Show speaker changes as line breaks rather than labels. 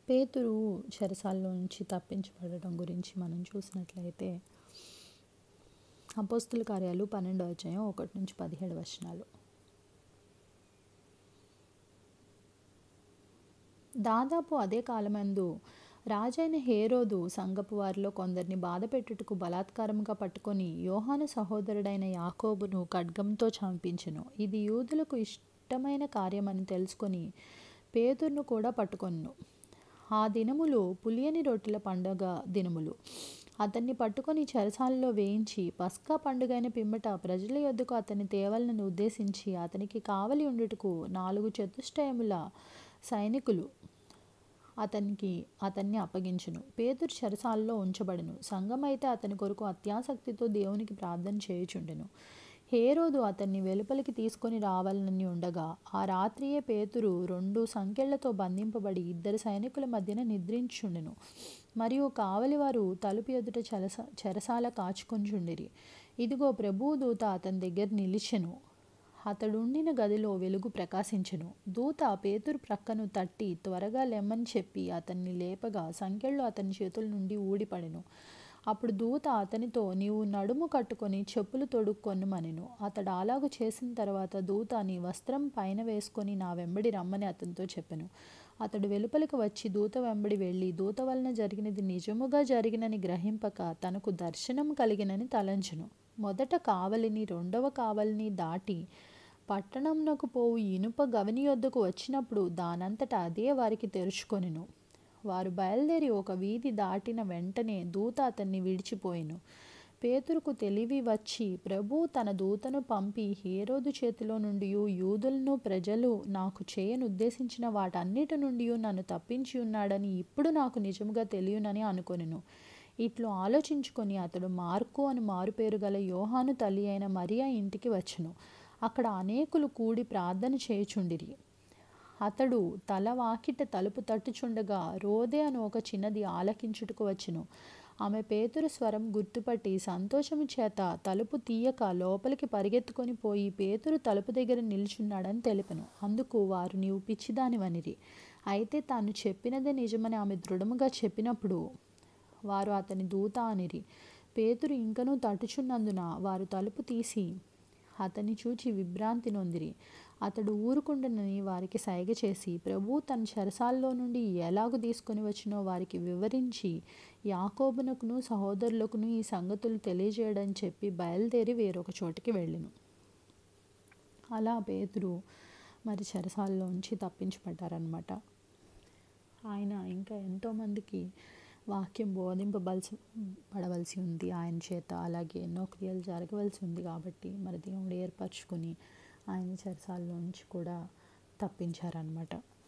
పేతురు చెరసాల్లో నుంచి తప్పించబడటం గురించి మనం చూసినట్లయితే అపోస్తుల కార్యాలు పన్నెండో అధ్యాయం ఒకటి నుంచి పదిహేడు వచనాలు దాదాపు అదే కాలమందు రాజైన హేరోదు సంగపు వారిలో కొందరిని బాధపెట్టుటకు బలాత్కారంగా పట్టుకొని యోహాను సహోదరుడైన యాకోబును ఖడ్గంతో చంపించెను ఇది యూదులకు ఇష్టమైన కార్యమని తెలుసుకొని పేతురును కూడా పట్టుకొను ఆ దినములు పులియని రొట్టెల పండగ దినములు అతన్ని పట్టుకొని చెరసాలలో వేయించి పస్కా పండుగైన పిమ్మట ప్రజల యొద్దకు అతని తేవలను ఉద్దేశించి అతనికి కావలి ఉండుటకు నాలుగు చతుష్టయముల సైనికులు అతనికి అతన్ని అప్పగించును పేతురు చెరసాలలో ఉంచబడును సంఘమైతే అతని కొరకు అత్యాసక్తితో దేవునికి ప్రార్థన చేయుచుండెను హేరోదు అతన్ని వెలుపలికి తీసుకొని రావాలని ఉండగా ఆ రాత్రియే పేతురు రెండు సంకెళ్లతో బంధింపబడి ఇద్దరు సైనికుల మధ్యన నిద్రించుండెను మరియు కావలివారు తలుపు ఎదుట చెరస చెరసాల కాచుకొంచుండిరి ఇదిగో ప్రభువు దూత అతని దగ్గర నిలిచెను అతడుండిన గదిలో వెలుగు ప్రకాశించెను దూత పేతురు ప్రక్కను తట్టి త్వరగా లెమ్మని చెప్పి అతన్ని లేపగా సంఖ్యల్లో అతని చేతుల నుండి ఊడిపడెను అప్పుడు దూత అతనితో నీవు నడుము కట్టుకొని చెప్పులు తొడుక్కొనుమనెను అతడు అలాగు చేసిన తర్వాత దూత నీ వస్త్రం పైన వేసుకొని నా వెంబడి రమ్మని అతనితో చెప్పెను అతడు వెలుపలికి వచ్చి దూత వెంబడి వెళ్ళి దూత వలన జరిగినది నిజముగా జరిగినని గ్రహింపక తనకు దర్శనం కలిగినని తలంచును మొదట కావలిని రెండవ కావలిని దాటి పట్టణంనకు పోవు ఇనుప గవని యొద్దకు వచ్చినప్పుడు దానంతట అదే వారికి తెరుచుకొనెను వారు బయలుదేరి ఒక వీధి దాటిన వెంటనే దూత అతన్ని విడిచిపోయెను పేతురుకు తెలివి వచ్చి ప్రభు తన దూతను పంపి హేరోదు చేతిలో నుండి యూదులను ప్రజలు నాకు చేయనుద్దేశించిన వాటన్నిటి నుండి నన్ను తప్పించి ఉన్నాడని ఇప్పుడు నాకు నిజముగా తెలియనని అనుకొనెను ఇట్లు ఆలోచించుకొని అతడు మార్కు అని మారుపేరు గల యోహాను తల్లి అయిన మరియా ఇంటికి వచ్చెను అక్కడ అనేకులు కూడి ప్రార్థన చేయుచుండిరి అతడు తల వాకిట తలుపు తట్టుచుండగా రోదే అని ఒక చిన్నది ఆలకించుటకు వచ్చెను ఆమె పేతురు స్వరం గుర్తుపట్టి సంతోషము చేత తలుపు తీయక లోపలికి పరిగెత్తుకొని పోయి పేతురు తలుపు దగ్గర నిల్చున్నాడని తెలిపెను అందుకు వారు నీవు పిచ్చిదానివనిరి అయితే తాను చెప్పినదే నిజమని ఆమె దృఢముగా చెప్పినప్పుడు వారు అతని దూత అనిరి పేతురు ఇంకనూ తట్టుచున్నందున వారు తలుపు తీసి అతన్ని చూచి విభ్రాంతి నొందిరి అతడు ఊరుకుండనని వారికి సైగ చేసి ప్రభు తన చెరసాల్లో నుండి ఎలాగు తీసుకొని వచ్చినో వారికి వివరించి యాకోబునకును సహోదరులకును ఈ సంగతులు తెలియజేయడని చెప్పి బయలుదేరి వేరొక చోటికి వెళ్ళిను అలా పేతురు మరి చెరసాల్లోంచి తప్పించబడ్డారనమాట ఆయన ఇంకా ఎంతోమందికి వాక్యం బోధింపబలసి పడవలసి ఉంది ఆయన చేత అలాగే ఎన్నో క్రియలు జరగవలసి ఉంది కాబట్టి మరి దేవుడు ఏర్పరచుకొని ఆయన చెరసాల్లోంచి కూడా తప్పించారనమాట